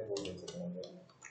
அப்படியே போட்டு வச்சுக்கோங்க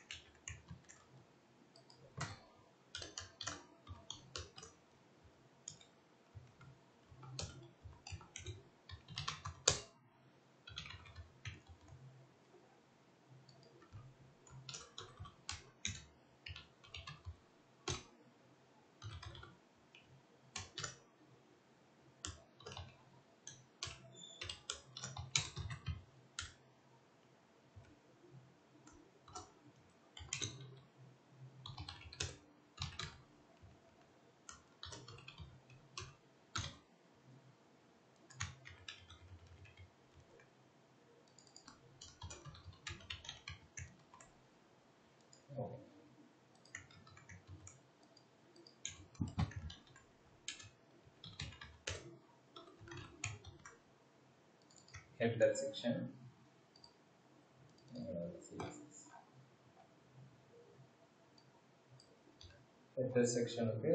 okay header section uh, CSS. header section க்கு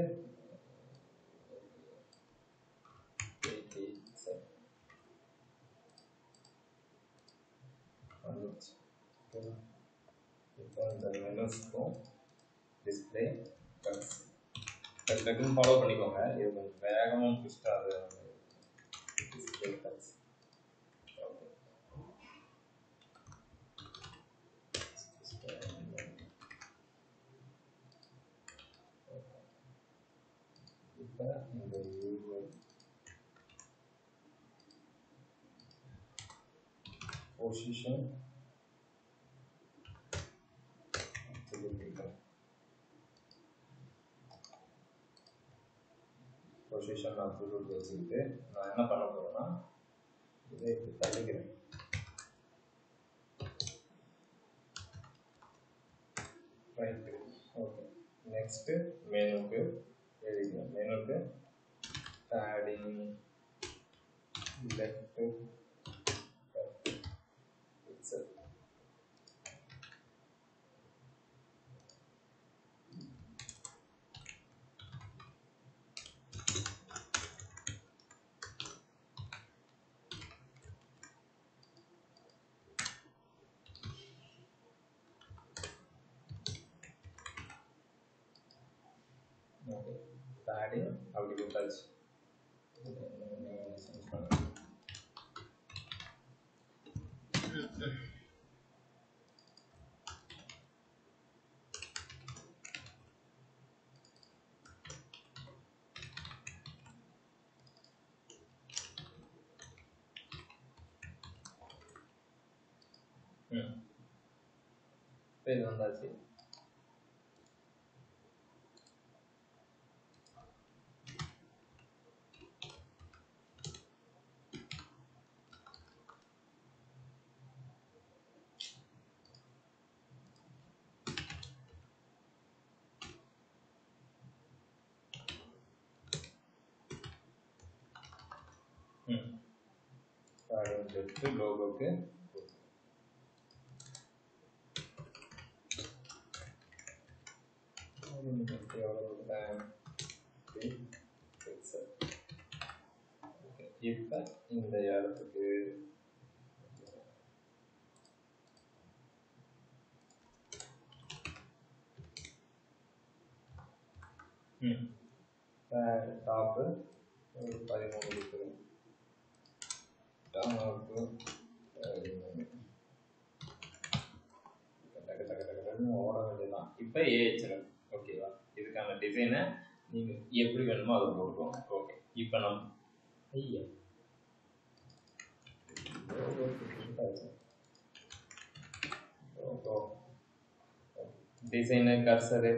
வந்துச்சு ஓகேவா இப்போ இந்த மெனுஸ்க்கும் டிஸ்பிளே டக்ஸ் டக்கு டக்குன்னு ஃபாலோ பண்ணிக்கோங்க இது கொஞ்சம் வேகமாக முடிச்சுட்டு அது டிஸ்பிளே டக்ஸ் ஓகே இப்போ இந்த URL position பொசிஷன் அப்சல்யூட் வச்சுக்கிட்டு நான் என்ன பண்ண போறேன்னா இதை இப்படி தள்ளிக்கிறேன் ரைட் ஓகே நெக்ஸ்ட்டு மெனுக்கு எழுதிக்கிறேன் மெனுக்கு padding left pixel okay padding அப்படி கொடுத்தாச்சு சேஞ்ச் பண்ணுறேன் ம் இப்போ இது வந்தாச்சு ம் பேடிங் லெஃப்ட் லோகோக்கு இப்போ இந்த இடத்துக்கு ம் டாப்பு ஒரு பதிமூணு இருக்குது டாப்பு பதிமூணு டக்கு டக்கு டக்கு டக்குன்னு ஓட வேண்டியதான் இப்போ ஏஹெச்எல் ஓகேவா இதுக்கான டிசைனை நீங்கள் எப்படி வேணுமோ அதை போட்டுக்கோங்க ஓகே இப்போ நம்ம ஐயா design cursor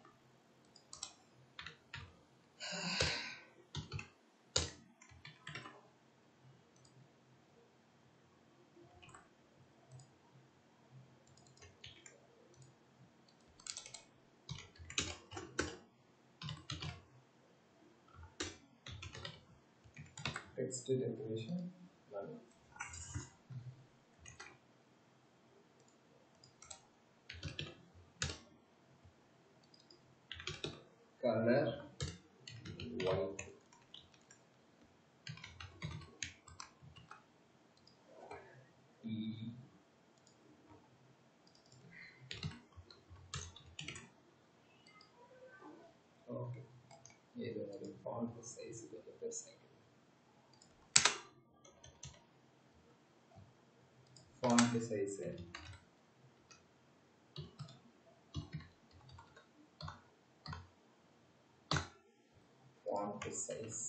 text decoration none. color white e font size font size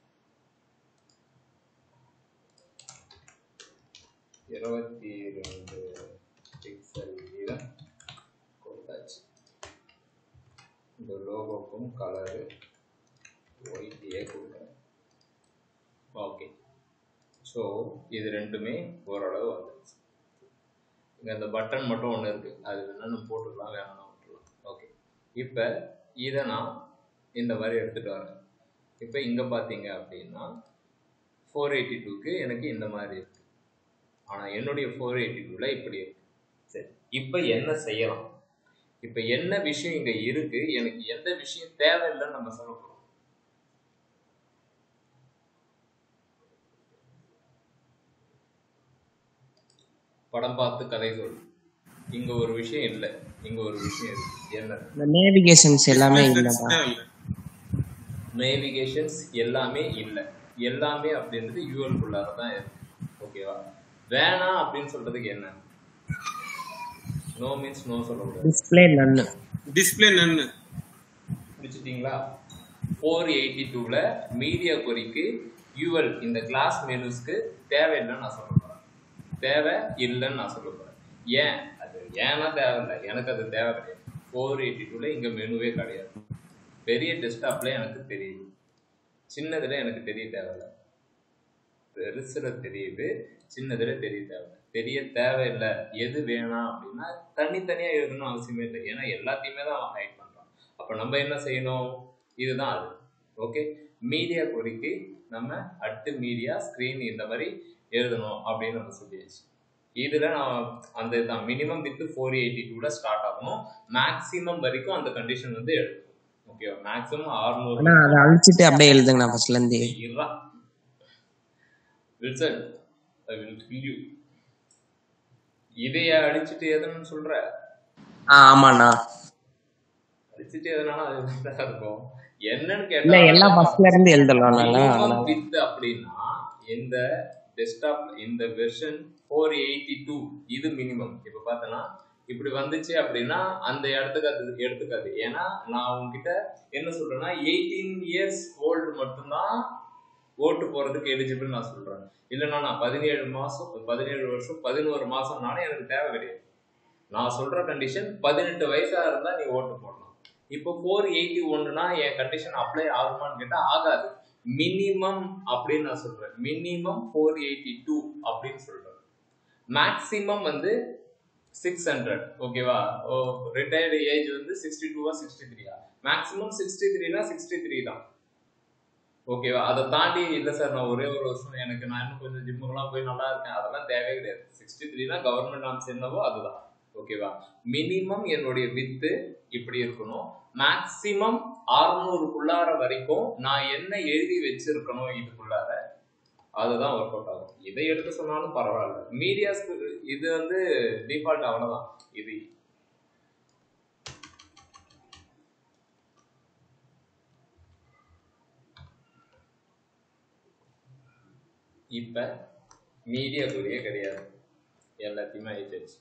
இருபத்தி ரெண்டு பிக்சல் வீதம் கொடுத்தாச்சு இந்த லோகோக்கும் கலரு ஒயிட்டியே கொடுக்குறேன் ஓகே ஸோ இது ரெண்டுமே ஓரளவு வந்துடுச்சு இங்கே அந்த பட்டன் மட்டும் ஒன்று இருக்குது அது வேணால் நம்ம போட்டுக்கலாம் வேணாம் விட்டுலாம் ஓகே இப்போ இதை நான் இந்த மாதிரி எடுத்துகிட்டு வரேன் இப்போ இங்கே பார்த்தீங்க அப்படின்னா ஃபோர் எயிட்டி டூக்கு எனக்கு இந்த மாதிரி இருக்குது ஆனால் என்னுடைய ஃபோர் எயிட்டி டூவில் இப்படி இருக்கு சரி இப்போ என்ன செய்யலாம் இப்போ என்ன விஷயம் இங்கே இருக்குது எனக்கு எந்த விஷயம் தேவையில்லைன்னு நம்ம சொல்ல போகிறோம் படம் பார்த்து கதை சொல் இங்க ஒரு விஷயம் இல்லை இங்க ஒரு விஷயம் இருக்கு என்ன இந்த நேவிகேஷன்ஸ் எல்லாமே இல்லைப்பா நேவிகேஷன்ஸ் எல்லாமே இல்லை எல்லாமே அப்படின்றது யூஎல்குள்ளார தான் இருக்கு ஓகேவா வேணாம் அப்படின்னு சொல்றதுக்கு என்ன நோ மீன்ஸ் நோ சொல்லக்கூடாது டிஸ்பிளே நன்னு டிஸ்பிளே நன்னு பிடிச்சிட்டிங்களா ஃபோர் எயிட்டி டூவில் மீடியா கொரிக்கு யூஎல் இந்த கிளாஸ் மெனுஸ்க்கு தேவையில்லைன்னு நான் சொல்ல போகிறேன் தேவை இல்லைன்னு நான் சொல்ல போகிறேன் ஏன் அது ஏன்னா தேவையில்லை எனக்கு அது தேவை கிடையாது ஃபோர் எயிட்டி டூவில் இங்கே மெனுவே கிடையாது பெரிய டெஸ்க்டாப்பில் எனக்கு தெரியுது சின்னதில் எனக்கு தெரிய தேவையில்லை பெருசில் தெரியுது சின்னதில் தெரிய தேவையில்லை தெரிய தேவையில்லை எது வேணாம் அப்படின்னா தனித்தனியாக எழுதணும் அவசியமே இல்லை ஏன்னா எல்லாத்தையுமே தான் அவன் ஹைட் பண்ணுறான் அப்போ நம்ம என்ன செய்யணும் இதுதான் அது ஓகே மீடியா குறிக்கு நம்ம அட்டு மீடியா ஸ்க்ரீன் இந்த மாதிரி எழுதணும் அப்படின்னு நம்ம சொல்லியாச்சு இதில் நான் அந்த இதுதான் மினிமம் வித் ஃபோர் எயிட்டி டூவில் ஸ்டார்ட் ஆகணும் மேக்ஸிமம் வரைக்கும் அந்த கண்டிஷன் வந்து எடுக்கும் ஓகேவா மேக்ஸிமம் ஆறுநூறு ஆனா அதை அழிச்சிட்டு அப்படியே எழுதுங்கண்ணா ஃபர்ஸ்ட்ல இருந்து இருடா Wilson I will kill you இதைய அடிச்சுட்டு எதுன்னு சொல்ற ஆ ஆமாண்ணா அடிச்சுட்டு எதுனாலும் அது தான் இருக்கும் என்னன்னு இல்ல கேட்டா எல்லாம் ஃபர்ஸ்ட்ல இருந்து எழுதலாம்ல மினிமம் வித் அப்படின்னா இந்த டெஸ்க்டாப் இந்த வெர்ஷன் ஃபோர் எயிட்டி டூ இது மினிமம் இப்போ பார்த்தோன்னா இப்படி வந்துச்சு அப்படின்னா அந்த இடத்துக்கு அது எடுத்துக்காது ஏன்னா நான் உங்ககிட்ட என்ன சொல்றேன்னா எயிட்டீன் இயர்ஸ் ஓல்டு மட்டும்தான் ஓட்டு போறதுக்கு எலிஜிபிள் நான் சொல்றேன் இல்லைன்னா நான் பதினேழு மாசம் பதினேழு வருஷம் பதினோரு மாசம்னாலும் எனக்கு தேவை கிடையாது நான் சொல்ற கண்டிஷன் பதினெட்டு வயசா இருந்தா நீ ஓட்டு போடலாம் இப்போ ஃபோர் எயிட்டி ஒன்றுனா என் கண்டிஷன் அப்ளை ஆகுமான்னு கேட்டா ஆகாது மினிமம் அப்படின்னு நான் சொல்றேன் மினிமம் ஃபோர் எயிட்டி டூ அப்படின்னு சொல்றேன் மேக்ஸிமம் வந்து சிக்ஸ் ஹண்ட்ரட் ஓகேவா ஓ ரிட்டையர்டு ஏஜ் வந்து சிக்ஸ்டி டூவா சிக்ஸ்டி த்ரீயா மேக்ஸிமம் சிக்ஸ்டி த்ரீனா சிக்ஸ்டி த்ரீ தான் ஓகேவா அதை தாண்டி இல்லை சார் நான் ஒரே ஒரு வருஷம் எனக்கு நான் இன்னும் கொஞ்சம் ஜிம்முக்கெல்லாம் போய் நல்லா இருக்கேன் அதெல்லாம் தேவையே கிடையாது சிக்ஸ்டி த்ரீனா கவர்மெண்ட் நாம்ஸ் என்னவோ அதுதான் ஓகேவா மினிமம் என்னுடைய வித்து இப்படி இருக்கணும் மேக்சிமம் அறுநூறுக்குள்ளார வரைக்கும் நான் என்ன எழுதி வச்சிருக்கணும் இதுக்குள்ளார அதுதான் ஒர்க் அவுட் ஆகும் இதை எடுக்க சொன்னாலும் பரவாயில்ல மீடியாஸ்க்கு இது வந்து டிஃபால்ட் அவ்வளவுதான் இது இப்ப மீடியா குறியே கிடையாது எல்லாத்தையுமே ஆயிடுச்சு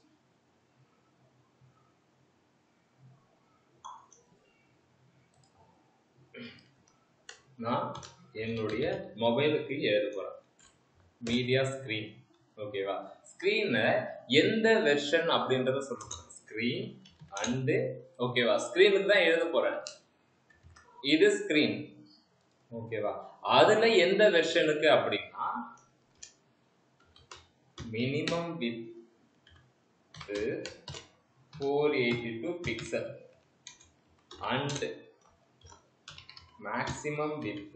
நான் என்னுடைய மொபைலுக்கு எழுத போறேன் மீடியா ஸ்க்ரீன் ஓகேவா ஸ்க்ரீனை எந்த வெர்ஷன் அப்படின்றத சொல்லுங்க ஸ்க்ரீன் அண்டு ஓகேவா ஸ்க்ரீனுக்கு தான் எழுத போறேன் இது ஸ்க்ரீன் ஓகேவா அதுல எந்த வெர்ஷனுக்கு அப்படின்னா minimum width four eighty two pixel and maximum width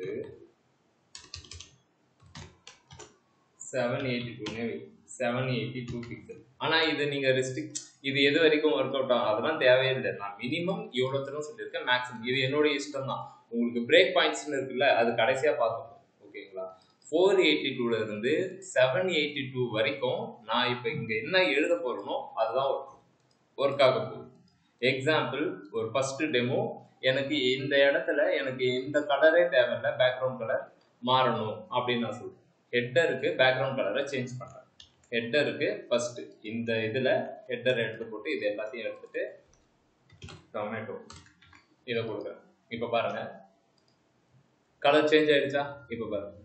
seven eighty டூனே செவன் எயிட்டி டூ பிக்சல் ஆனால் இது நீங்கள் ரெஸ்ட்ரிக்ட் இது எது வரைக்கும் ஒர்க் அவுட் ஆகும் அதெல்லாம் தேவையே இல்லை நான் மினிமம் இவ்வளோ தூரம் சொல்லியிருக்கேன் மேக்ஸிமம் இது என்னோட இஷ்டம் தான் உங்களுக்கு பிரேக் பாயிண்ட்ஸ்னு இருக்குல்ல அது கடைசியாக பார்த்துப்போம் ஓகேங்களா ஃபோர் எயிட்டி டூல இருந்து செவன் எயிட்டி டூ வரைக்கும் நான் இப்போ இங்கே என்ன எழுத போகிறேனோ அதுதான் ஒர்க் ஒர்க் ஆக போகுது எக்ஸாம்பிள் ஒரு ஃபர்ஸ்ட் டெமோ எனக்கு இந்த இடத்துல எனக்கு இந்த கலரே தேவையில்ல பேக்ரவுண்ட் கலர் மாறணும் அப்படின்னு நான் சொல்றேன் ஹெட்டருக்கு பேக்ரவுண்ட் கலரை சேஞ்ச் பண்றேன் ஹெட்டருக்கு ஃபர்ஸ்ட் இந்த இதுல ஹெட்டர் எடுத்து போட்டு இது எல்லாத்தையும் எடுத்துட்டு டொமேட்டோ இதை கொடுக்குறேன் இப்போ பாருங்க கலர் சேஞ்ச் ஆயிடுச்சா இப்போ பாருங்க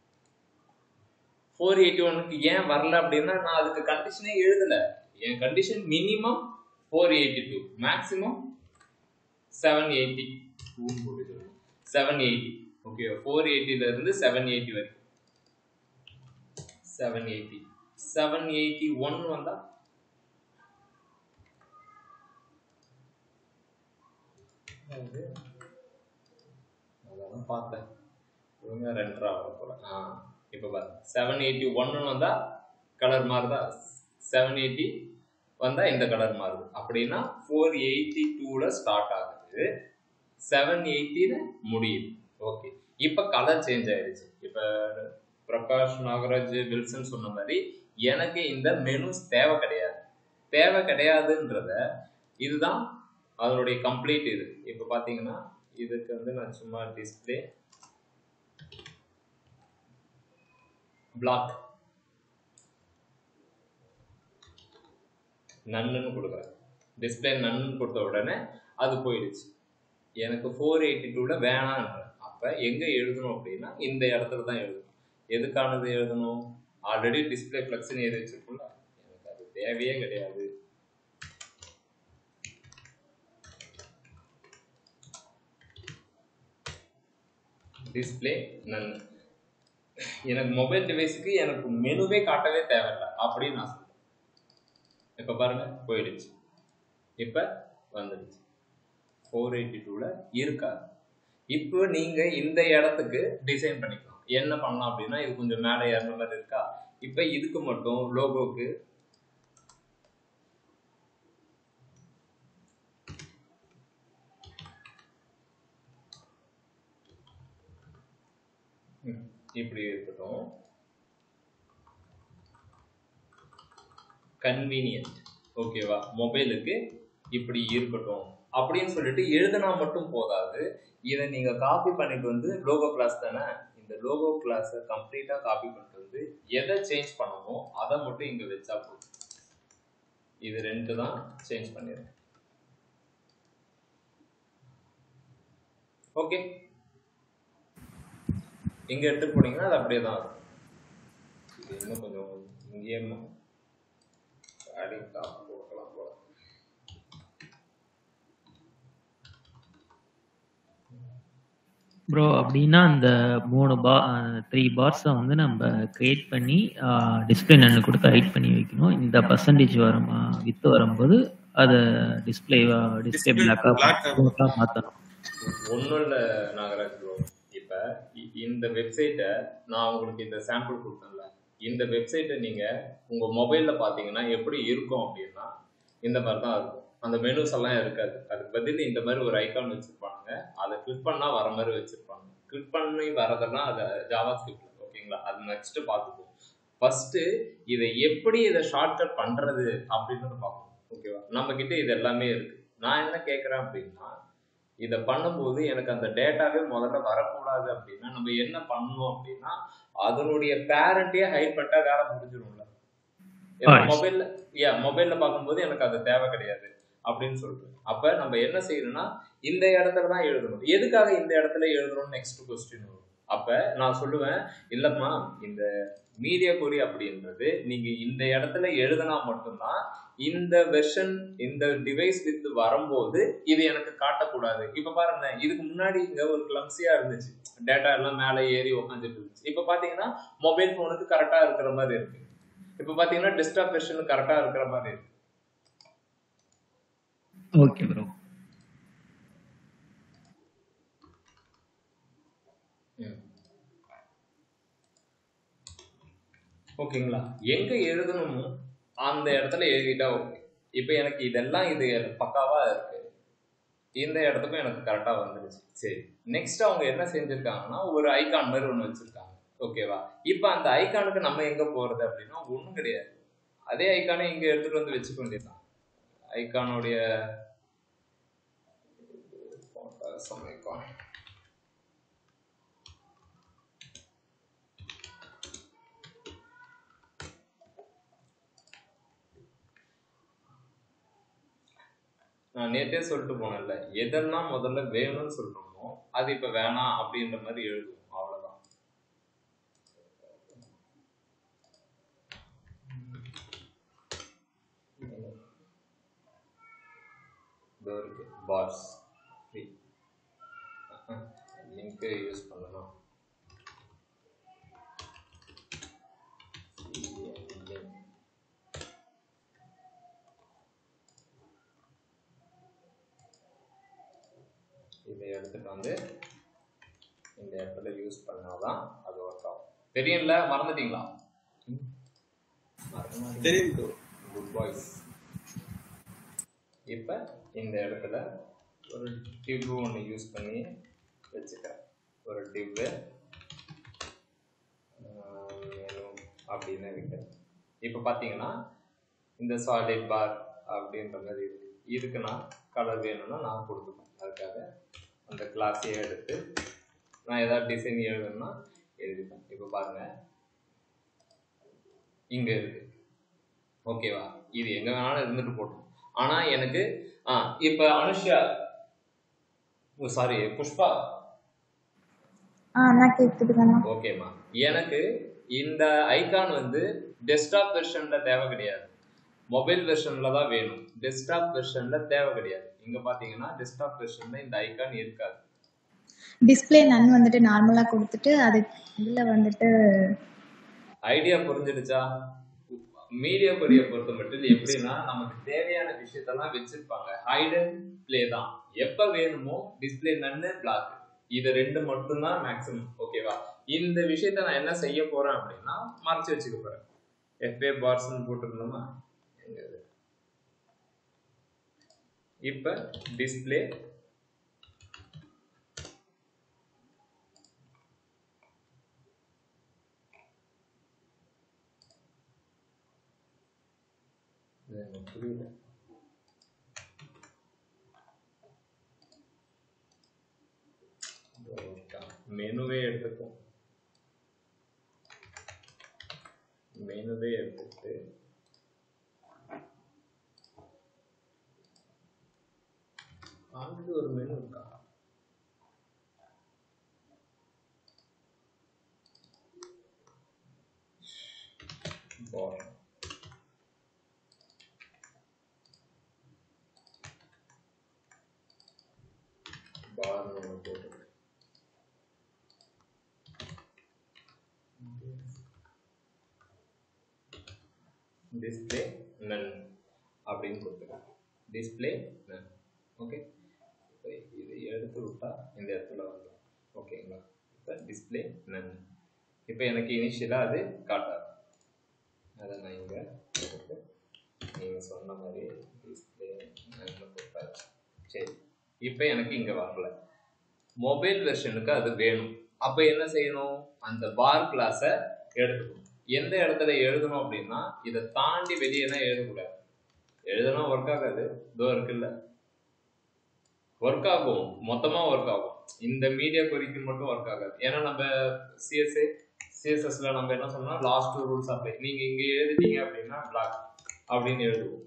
ஃபோர் எயிட்டி ஒனுக்கு ஏன் வரல அப்படின்னா நான் அதுக்கு கண்டிஷனே எழுதல என் condition minimum four eighty two maximum seven eighty seven eighty okay four எயிட்டில இருந்து செவன் எயிட்டி வரைக்கும் seven eighty seven eighty one வந்தா அது அதான் பார்த்தேன் இவங்க ரெண்டரை ஆகும் போல ஆ இப்போ பாருங்க செவன் எயிட்டி ஒன்னு வந்தா கலர் மாறுதா செவன் எயிட்டி வந்தா இந்த கலர் மாறுது அப்படின்னா ஃபோர் எயிட்டி டூல ஸ்டார்ட் ஆகுது செவன் எயிட்டில முடியுது ஓகே இப்போ கலர் சேஞ்ச் ஆயிடுச்சு இப்போ பிரகாஷ் நாகராஜ் வில்சன் சொன்ன மாதிரி எனக்கு இந்த மெனுஸ் தேவை கிடையாது தேவை கிடையாதுன்றத இதுதான் அதனுடைய கம்ப்ளீட் இது இப்போ பார்த்தீங்கன்னா இதுக்கு வந்து நான் சும்மா டிஸ்பிளே பிளாக் நன்னுன்னு கொடுக்குறேன் டிஸ்பிளே நன்னு கொடுத்த உடனே அது போயிடுச்சு எனக்கு ஃபோர் எயிட்டி டூவில் வேணான்ற அப்போ எங்கே எழுதணும் அப்படின்னா இந்த இடத்துல தான் எழுதணும் எதுக்கானது எழுதணும் ஆல்ரெடி டிஸ்பிளே ஃப்ளெக்ஸ்னு எழுதி வச்சிருக்கும்ல எனக்கு அது தேவையே கிடையாது டிஸ்பிளே நன் எனக்கு மொபைல் டிவைஸுக்கு எனக்கு மெனுவே காட்டவே தேவையில்லை அப்படின்னு நான் சொல்றேன் இப்போ பாருங்க போயிடுச்சு இப்போ வந்துடுச்சு ஃபோர் எயிட்டி டூவில் இருக்காது இப்போ நீங்கள் இந்த இடத்துக்கு டிசைன் பண்ணிக்கலாம் என்ன பண்ணலாம் அப்படின்னா இது கொஞ்சம் மேலே ஏறின மாதிரி இருக்கா இப்போ இதுக்கு மட்டும் லோகோக்கு ம், இப்படி இருக்கட்டும் கன்வீனியன்ட் ஓகேவா மொபைலுக்கு இப்படி இருக்கட்டும் அப்படின்னு சொல்லிட்டு எழுதுனா மட்டும் போதாது இதை நீங்க காப்பி பண்ணிட்டு வந்து லோகோ கிளாஸ் தானே இந்த லோகோ கிளாஸை கம்ப்ளீட்டா காப்பி பண்ணிட்டு வந்து எதை சேஞ்ச் பண்ணணுமோ அதை மட்டும் இங்க வச்சா போதும் இது ரெண்டு தான் சேஞ்ச் பண்ணிடுறேன் ஓகே இங்க எடுத்துட்டு போனீங்கன்னா அது அப்படியே தான் இருக்கும் இது இன்னும் கொஞ்சம் இங்கேயே அடி காப்பி போடலாம் போல ப்ரோ அப்படின்னா அந்த மூணு பா த்ரீ பார்ஸை வந்து நம்ம கிரியேட் பண்ணி டிஸ்பிளே நன்னு கொடுத்து ஹைட் பண்ணி வைக்கணும் இந்த பர்சன்டேஜ் வரும் வித்து வரும்போது அதை டிஸ்பிளே டிஸ்பிளே Display black பிளாக்காக ஆகும். மாற்றணும் ஒன்றும் இல்லை நாகராஜ் ப்ரோ இப்போ இந்த வெப்சைட்டை நான் உங்களுக்கு இந்த சாம்பிள் கொடுத்தேன்ல இந்த வெப்சைட்டை நீங்கள் உங்கள் மொபைலில் பார்த்தீங்கன்னா எப்படி இருக்கும் அப்படின்னா இந்த மாதிரி தான் இருக்கும் அந்த மெனுஸ் எல்லாம் இருக்காது அதுக்கு பதில் இந்த மாதிரி ஒரு ஐகான் வச்சுருப்பாங்க அதை கிளிக் பண்ணால் வர மாதிரி வச்சுருப்பாங்க கிளிக் பண்ணி வரதெல்லாம் அதை ஜாவா ஸ்கிரிப்ட் ஓகேங்களா அது நெக்ஸ்ட்டு பார்த்துக்குவோம் ஃபஸ்ட்டு இதை எப்படி இதை ஷார்ட்கட் பண்ணுறது அப்படின்றத பார்க்கணும் ஓகேவா நம்ம கிட்ட இது எல்லாமே இருக்கு நான் என்ன கேட்குறேன் அப்படின்னா இதை பண்ணும்போது எனக்கு அந்த டேட்டாவே முதல்ல வரக்கூடாது அப்படின்னா நம்ம என்ன பண்ணணும் அப்படின்னா அதனுடைய பேரண்ட்டையே ஹைட் பண்ணிட்டா வேலை முடிஞ்சிடும்ல Ah, yes. மொபைல்ல யா மொபைல்ல பார்க்கும்போது எனக்கு அது தேவை கிடையாது அப்படின்னு சொல்லிட்டு அப்ப நம்ம என்ன செய்யணும்னா இந்த இடத்துல தான் எழுதணும் எதுக்காக இந்த இடத்துல எழுதணும்னு நெக்ஸ்ட் கொஸ்டின் வரும் அப்ப நான் சொல்லுவேன் இல்லம்மா இந்த மீடியா கொரி அப்படின்றது நீங்க இந்த இடத்துல எழுதினா மட்டும்தான் இந்த வெர்ஷன் இந்த டிவைஸ் வித் வரும்போது இது எனக்கு காட்டக்கூடாது இப்ப பாருங்க இதுக்கு முன்னாடி இங்க ஒரு கிளம்சியா இருந்துச்சு டேட்டா எல்லாம் மேலே ஏறி உட்காந்துட்டு இருந்துச்சு இப்ப பாத்தீங்கன்னா மொபைல் போனுக்கு கரெக்டா இருக்கிற மாதிரி இருக்கு இப்ப பாத்தீங்கன்னா டெஸ்க்டாப் வெர்ஷன் கரெக்டா இருக்கிற மாதிரி இருக்கு ஓகே ப்ரோ ம். ஓகேங்களா எங்க எழுதணுமோ அந்த இடத்துல எழுதிட்டா ஓகே இப்போ எனக்கு இதெல்லாம் இது பக்காவா இருக்கு இந்த இடத்துக்கும் எனக்கு கரெக்டா வந்துருச்சு சரி நெக்ஸ்ட் அவங்க என்ன செஞ்சிருக்காங்கன்னா ஒரு ஐகான் மாதிரி ஒன்று வச்சிருக்காங்க ஓகேவா இப்போ அந்த ஐகானுக்கு நம்ம எங்க போறது அப்படின்னா ஒன்றும் கிடையாது அதே ஐகானை இங்க எடுத்துட்டு வந்து வச்சுக்க வேண்டியதுதான் ஐகானுடைய சமைக்கான் நான் நேத்தே சொல்லிட்டு போனேன்ல எதெல்லாம் முதல்ல வேணும்னு சொல்றோமோ அது இப்ப வேணாம் அப்படின்ற மாதிரி எழுதுவோம் அவ்வளவுதான் இதோ இருக்கு பார்ஸ் ஃப்ரீ லிங்க் யூஸ் பண்ணணும் link. இதை எடுத்துட்டு வந்து இந்த இடத்துல யூஸ் பண்ணாதான் அது ஒர்க் ஆகும் தெரியும்ல மறந்துட்டீங்களா தெரியும் bro. குட் பாய்ஸ் இப்போ இந்த இடத்துல ஒரு டிவ் ஒன்று யூஸ் பண்ணி வச்சுக்கிறேன் ஒரு டிவ் அப்படின்னு இருக்கிறேன் இப்போ பார்த்தீங்கன்னா இந்த சாலிட் பார் அப்படின்ற மாதிரி இருக்கு இதுக்கு நான் கலர் வேணும்னா நான் கொடுத்துப்பேன் அதுக்காக அந்த கிளாஸையே எடுத்து நான் ஏதாவது டிசைன் எழுதணும்னா எழுதிப்பேன் இப்போ பாருங்க இங்கே இருக்கு ஓகேவா இது எங்க வேணாலும் இருந்துட்டு போட்டோம் ஆனா எனக்கு ஆ இப்ப அனுஷ்யா சாரி புஷ்பா ஆ அண்ணா கேக்குதுங்கண்ணா ஓகேம்மா எனக்கு இந்த ஐகான் வந்து டெஸ்க்டாப் வெர்ஷன்ல தேவை கிடையாது மொபைல் வெர்ஷன்ல தான் வேணும் டெஸ்க்டாப் வெர்ஷன்ல தேவை கிடையாது இங்க பாத்தீங்கன்னா டெஸ்க்டாப் வெர்ஷன்ல இந்த ஐகான் இருக்காது டிஸ்பிளே நன் வந்துட்டு நார்மலா கொடுத்துட்டு அது இதுல வந்துட்டு ஐடியா புரிஞ்சிடுச்சா மீடியா கொரிய பொறுத்த மட்டும் எப்படின்னா நமக்கு தேவையான விஷயத்தெல்லாம் வச்சிருப்பாங்க ஹைட் அண்ட் ப்ளே தான் எப்ப வேணுமோ டிஸ்பிளே நன்னு பிளாக் இது ரெண்டு மட்டும்தான் மேக்ஸிமம் ஓகேவா இந்த விஷயத்த நான் என்ன செய்ய போறேன் அப்படின்னா மறைச்சு வச்சுக்க போறேன் எஃப்ஏ பார்ஸ்னு போட்டிருந்தோமா எங்க இது? இப்ப டிஸ்பிளே இது எனக்கு புரியல மெனுவே எடுத்துப்போம் மெனுவே எடுத்துட்டு ஆல்ரெடி ஒரு மெனு இருக்கா பார் பார் ஒன்று போட்டு டிஸ்பிளே நன் அப்படின்னு கொடுத்துருக்கேன் டிஸ்பிளே நன் ஓகே இப்போ இது எடுத்து விட்டா இந்த இடத்துல வந்துடும் ஓகேங்களா இப்போ டிஸ்பிளே நன் இப்போ எனக்கு இனிஷியலாக அது காட்டாது அதை நான் இங்கே எடுத்து நீங்கள் சொன்ன மாதிரி டிஸ்பிளே நன்னு கொடுத்தாச்சு சரி இப்போ எனக்கு இங்கே வரல மொபைல் வெர்ஷனுக்கு அது வேணும் அப்போ என்ன செய்யணும் அந்த பார் கிளாஸை எடுத்துக்கணும் எந்த இடத்துல எழுதணும் அப்படின்னா இதை தாண்டி வெளியேனா எழுதக்கூடாது எழுதுனா ஒர்க் ஆகாது இதோ இருக்குல்ல ஒர்க் ஆகும் மொத்தமா ஒர்க் ஆகும் இந்த மீடியா குறிக்கு மட்டும் ஒர்க் ஆகாது ஏன்னா நம்ம சிஎஸ்ஏ சிஎஸ்எஸ்ல நம்ம என்ன சொன்னோம் லாஸ்ட் ரூல்ஸ் அப்ளை நீங்க இங்க எழுதிட்டீங்க அப்படின்னா பிளாக் அப்படின்னு எழுதுவோம்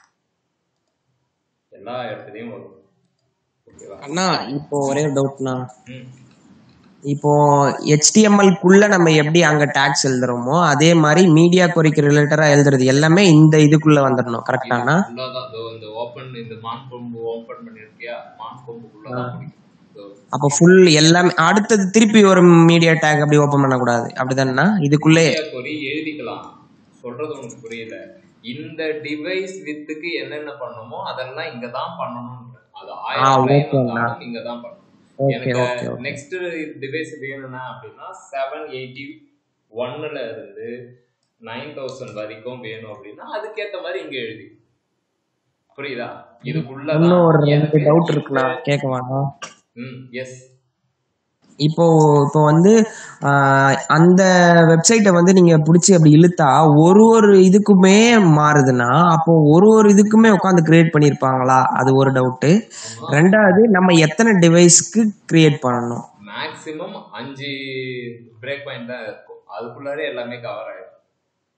எல்லா இடத்துலயும் வரும் ஓகேவா அண்ணா இப்போ ஒரே ஒரு டவுட்ண்ணா ம் இப்போ HTML குள்ள நம்ம எப்படி அங்க டேக்ஸ் எழுதுறோமோ அதே மாதிரி மீடியா குறிக்கு ரிலேட்டடா எழுதுறது எல்லாமே இந்த இதுக்குள்ள வந்துடணும் கரெக்டாண்ணா உள்ளதான் இதோ இந்த ஓப்பன் இந்த மான் கொம்பு ஓப்பன் பண்ணிருக்கியா மான் கொம்புக்குள்ளதான் முடிக்கும் இதோ அப்போ ஃபுல் எல்லாமே அடுத்தது திருப்பி ஒரு மீடியா டேக் அப்படி ஓபன் பண்ணக்கூடாது அப்படிதானே இதுக்குள்ளே மீடியா கொரி எழுதிக்கலாம் சொல்றது உனக்கு புரியல இந்த டிவைஸ் வித்துக்கு என்னென்ன பண்ணணுமோ அதெல்லாம் இங்க தான் பண்ணணும்ன்ற அது ஆ ஆயிரம் லைன் ஓகேண்ணா வந்தாலும் இங்க தான் பண்ணணும் ஓகே எனக்கு ஓகே ஓகே நெக்ஸ்ட் டிவைஸ் வேணும்னா அப்படின்னா செவன் எயிட்டி ஒன்னுல இருந்து நைன் தௌசண்ட் வரைக்கும் வேணும் அப்படின்னா அதுக்கேத்த மாதிரி இங்க எழுதி புரியுதா இன்னும் இதுக்குள்ளதான் ஒரு ரெண்டு எனக்கு டவுட் இந்த இருக்குண்ணா கேட்கவாண்ணா ம் எஸ் இப்போ இப்போ வந்து ஆஹ், அந்த வெப்சைட்டை வந்து நீங்க பிடிச்சி அப்படி இழுத்தா ஒரு ஒரு இதுக்குமே மாறுதுன்னா அப்போ ஒரு ஒரு இதுக்குமே உட்காந்து கிரியேட் பண்ணியிருப்பாங்களா அது ஒரு டவுட்டு ஆமா ரெண்டாவது நம்ம எத்தனை டிவைஸ்க்கு கிரியேட் பண்ணணும் மேக்ஸிமம் அஞ்சு பிரேக் பாயிண்ட் தான் இருக்கும் அதுக்குள்ளாரே எல்லாமே கவர் ஆயிடும்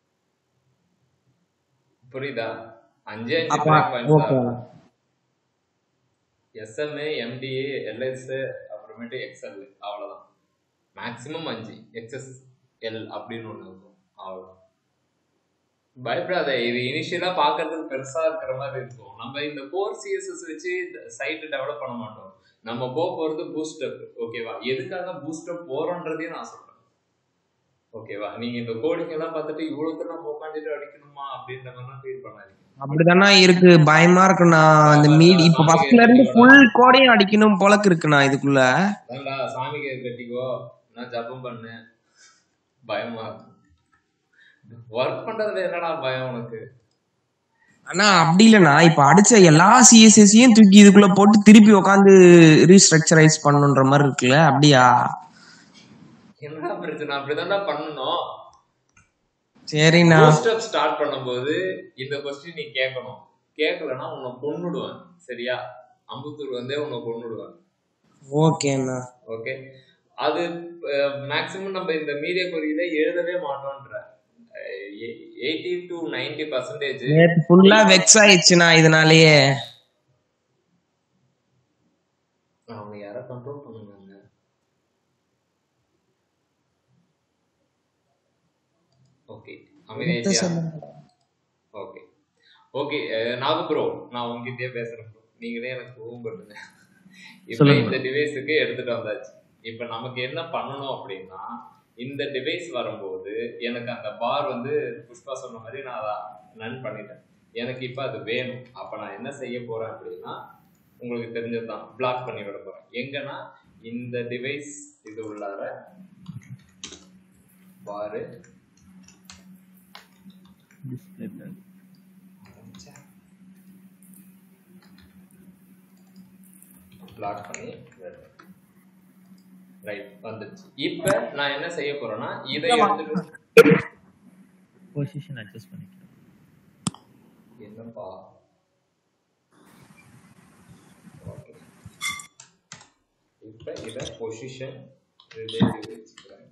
புரியுதா அஞ்சு அஞ்சு அப்ப பிரேக் பாயிண்ட்ஸ் தான் ஓகே இருக்கும் எஸ்எம்ஏ எம்டிஏ எல்எஸ் அப்புறமேட்டு எக்ஸ்எல் அவ்வளோதான் மேக்ஸிமம் அஞ்சு எக்ஸ்எஸ் எல் அப்படின்னு ஒன்று இருக்கும் அவ்வளோ பயப்படாத இது இனிஷியலா பார்க்கறதுக்கு பெருசா இருக்கிற மாதிரி இருக்கும் நம்ம இந்த கோர் சிஎஸ்எஸ் வச்சு சைட் டெவலப் பண்ண மாட்டோம் நம்ம போக போறது பூஸ்டப் ஓகேவா எதுக்காக பூஸ்டப் போறோன்றதையும் நான் சொல்றேன் ஓகேவா நீங்க இந்த கோடிங் எல்லாம் பார்த்துட்டு இவ்வளவு நம்ம உட்காந்துட்டு அடிக்கணுமா அப்படின்ற மாதிரிலாம் ஃபீல் பண்ணாதீங்க அப்படிதானா இருக்கு பயமா இருக்குண்ணா அந்த மீடி இப்ப ஃபர்ஸ்ட்ல இருந்து ஃபுல் கோடையும் அடிக்கணும் போலக்கு இருக்குண்ணா இதுக்குள்ள அதான்டா சாமி கேர் கட்டிக்கோ நான் ஜபம் பண்ணேன் பயமா இருக்கு ஒர்க் பண்றதுல என்னடா பயம் உனக்கு ஆனா அப்படி இல்லைண்ணா இப்ப அடிச்ச எல்லா சிஎஸ்எஸ்ஸையும் தூக்கி இதுக்குள்ள போட்டு திருப்பி உட்காந்து ரீஸ்ட்ரக்சரைஸ் பண்ணுன்ற மாதிரி இருக்குல்ல அப்படியா என்னடா பிரச்சனை அப்படிதான்டா பண்ணணும் சரிண்ணா ஸ்டெப் ஸ்டார்ட் பண்ணும்போது இந்த கொஸ்டின் நீ கேட்கணும் கேட்கலன்னா உன்னை கொன்னுடுவேன் சரியா அம்புத்தூர் வந்தே உன்னை கொன்னுடுவேன் ஓகேண்ணா ஓகே அது மேக்சிமம் நம்ம இந்த மீடியா குறியில எழுதவே மாட்டோன்ற எயிட்டி டு நைன்டி பர்சன்டேஜ் நேத்து ஃபுல்லா வெக்ஸ் ஆயிடுச்சுண்ணா இதனாலயே அவங்க யாரை கண்ட்ரோல் பண்ணுவாங்க ஓகே அமைதியா ஓகே ஓகே நாகு ப்ரோ நான் உங்ககிட்டயே பேசுறேன் ப்ரோ நீங்களே எனக்கு ரூம் பண்ணுங்க இப்போ சொல்லுங்க. இந்த டிவைஸுக்கு எடுத்துட்டு வந்தாச்சு இப்போ நமக்கு என்ன பண்ணணும் அப்படின்னா இந்த டிவைஸ் வரும்போது எனக்கு அந்த பார் வந்து புஷ்பா சொன்ன மாதிரி நான் அதை நன் பண்ணிட்டேன் எனக்கு இப்போ அது வேணும் அப்போ நான் என்ன செய்ய போறேன் அப்படின்னா உங்களுக்கு தெரிஞ்சது தான் பிளாக் பண்ணி விட போறேன் எங்கன்னா இந்த டிவைஸ் இது உள்ளார பாரு டிஸ்பிளே பிளாக் பண்ணி ரைட் வந்துடுச்சு இப்போ நான் என்ன செய்ய போறேன்னா இதை எடுத்துட்டு பொசிஷன் அட்ஜஸ்ட் பண்ணிக்கலாம் என்னப்பா ஓகே இப்போ இதை பொசிஷன் ரிலேட்டிவ் வச்சுக்கிறேன்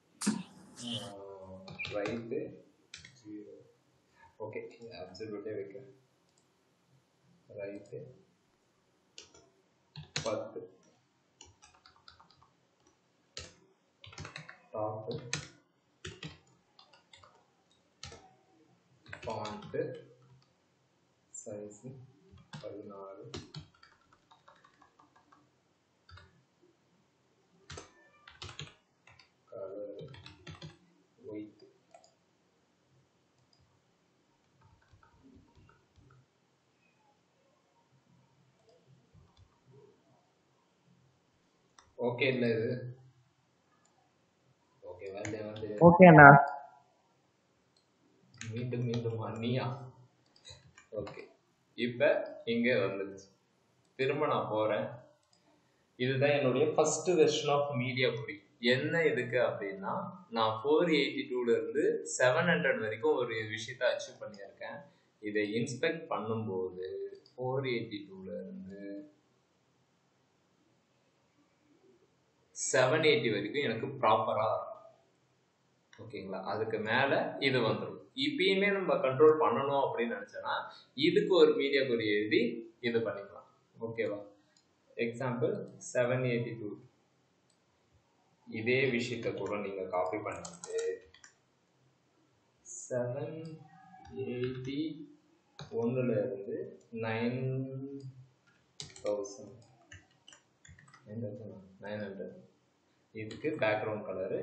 ரைட்டு ஜீரோ ஓகே அப்சல்யூட்டே வைக்கிறேன் ரைட்டு பத்து டாப்பு ஃபாண்ட்டு சைஸு பதினாறு கலர் ஒயிட் ஓகே இல்லை இது ஓகே வேலையா வந்து ஓகேண்ணா மீண்டும் மீண்டும் அண்ணியா ஓகே இப்போ இங்கே வந்துடுச்சு திரும்ப நான் போகிறேன் இதுதான் என்னுடைய ஃபர்ஸ்ட் வெர்ஷன் ஆஃப் மீடியா குறி என்ன எதுக்கு அப்படின்னா நான் ஃபோர் எயிட்டி டூலேருந்து செவன் ஹண்ட்ரட் வரைக்கும் ஒரு விஷயத்தை அச்சீவ் பண்ணியிருக்கேன் இதை இன்ஸ்பெக்ட் பண்ணும்போது ஃபோர் எயிட்டி டூலேருந்து செவன் எயிட்டி வரைக்கும் எனக்கு ப்ராப்பராக ஓகேங்களா அதுக்கு மேலே இது வந்துடும் இப்பயுமே நம்ம கண்ட்ரோல் பண்ணணும் அப்படின்னு நினச்சோன்னா இதுக்கு ஒரு மீடியா குறி எழுதி இது பண்ணிக்கலாம் ஓகேவா எக்ஸாம்பிள் செவன் எயிட்டி டூ இதே விஷயத்த கூட நீங்கள் காப்பி பண்ணிட்டு செவன் எயிட்டி ஒன்றுல இருந்து nine thousand nine thousand nine hundred இதுக்கு background colour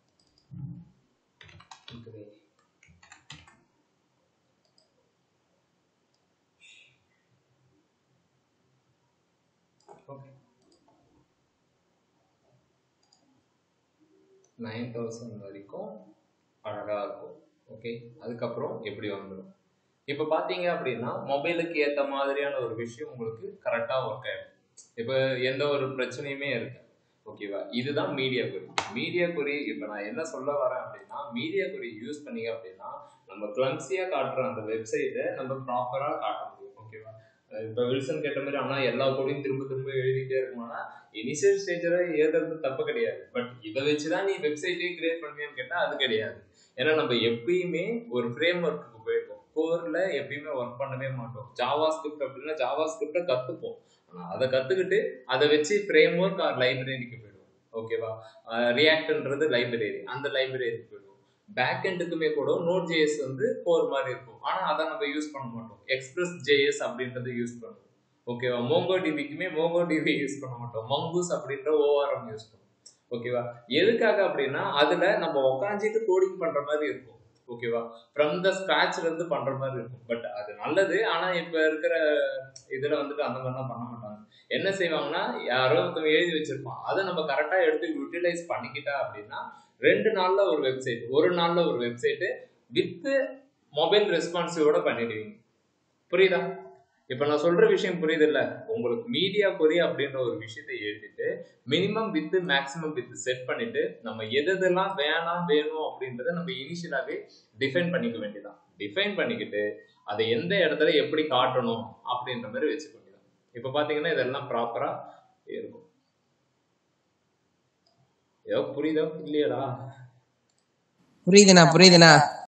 grey okay nine thousand வரைக்கும் அழகாக இருக்கும் ஓகே அதுக்கப்புறம் எப்படி வந்துடும் இப்போ பார்த்தீங்க அப்படின்னா மொபைலுக்கு ஏற்ற மாதிரியான ஒரு விஷயம் உங்களுக்கு கரெக்டாக ஒர்க் ஆகிடும் இப்போ எந்த ஒரு பிரச்சனையுமே இருக்கு ஓகேவா இதுதான் மீடியா குறி மீடியா குறி இப்போ நான் என்ன சொல்ல வரேன் அப்படின்னா மீடியா குறி யூஸ் பண்ணீங்க அப்படின்னா நம்ம கிளம்சியாக காட்டுற அந்த வெப்சைட்டை நம்ம ப்ராப்பராக காட்ட முடியும் ஓகேவா இப்போ வில்சன் கேட்ட மாதிரி ஆனால் எல்லா கோடையும் திரும்ப திரும்ப எழுதிட்டே இருக்கணும்னா இனிஷியல் ஸ்டேஜில் எழுதுறது தப்பு கிடையாது பட் இதை வச்சு தான் நீ வெப்சைட்டே கிரியேட் பண்ணுவியான்னு கேட்டால் அது கிடையாது ஏன்னா நம்ம எப்பயுமே ஒரு ஃப்ரேம் ஒர்க்குக்கு போயிருக்கோம் கோர்ல எப்பயுமே ஒர்க் பண்ணவே மாட்டோம் ஜாவா ஸ்கிரிப்ட் அப்படின்னா ஜாவா ஸ்கிரிப்டை கத்துப்போம் ஆனா அதை கத்துக்கிட்டு அதை வச்சு ஃப்ரேம் ஒர்க் ஆர் லைப்ரரிக்கு போயிடுவோம் ஓகேவா ரியாக்ட்ன்றது லைப்ரரி அந்த லைப்ரரிக்கு போயிடுவோம் பேக் எண்டுக்குமே கூட நோட் ஜேஎஸ் வந்து கோர் மாதிரி இருக்கும் ஆனா அதை நம்ம யூஸ் பண்ண மாட்டோம் எக்ஸ்பிரஸ் ஜேஎஸ் அப்படின்றத யூஸ் பண்ணுவோம் ஓகேவா மோங்கோ டிபிக்குமே மோங்கோ டிபி யூஸ் பண்ண மாட்டோம் மங்கூஸ் அப்படின்ற ஓஆர்எம் யூஸ் பண்ணுவோம் ஓகேவா எதுக்காக அப்படின்னா அதுல நம்ம உக்காஞ்சிட்டு கோடிங் பண்ற மாதிரி இருக்கும் ஓகேவா ஃப்ரம் த ஸ்கிராச்ல இருந்து பண்ற மாதிரி இருக்கும் பட் அது நல்லது ஆனா இப்ப இருக்கிற இதுல வந்துட்டு அந்த மாதிரிலாம் பண்ண மாட்டாங்க என்ன செய்வாங்கன்னா யாரோ ஒருத்தவங்க எழுதி வச்சிருப்பான் அதை நம்ம கரெக்டா எடுத்து யூட்டிலைஸ் பண்ணிக்கிட்டா அப்படின்னா ரெண்டு நாள்ல ஒரு வெப்சைட் ஒரு நாள்ல ஒரு வெப்சைட் வித் மொபைல் ரெஸ்பான்சிவோட பண்ணிடுவீங்க புரியுதா இப்ப நான் சொல்ற விஷயம் புரியுது இல்ல உங்களுக்கு மீடியா கொரி அப்படின்ற ஒரு விஷயத்தை எழுதிட்டு minimum width maximum width set பண்ணிட்டு நம்ம எது எதெல்லாம் வேணாம் வேணும் அப்படின்றத நம்ம இனிஷியலாவே டிஃபைன் பண்ணிக்க வேண்டியதான் டிஃபைன் பண்ணிக்கிட்டு அதை எந்த இடத்துல எப்படி காட்டணும் அப்படின்ற மாதிரி வச்சுக்க வேண்டியதான் இப்ப பாத்தீங்கன்னா இதெல்லாம் ப்ராப்பரா இருக்கும் ஏதோ புரியுதா இல்லையடா புரியுதுண்ணா புரியுதுண்ணா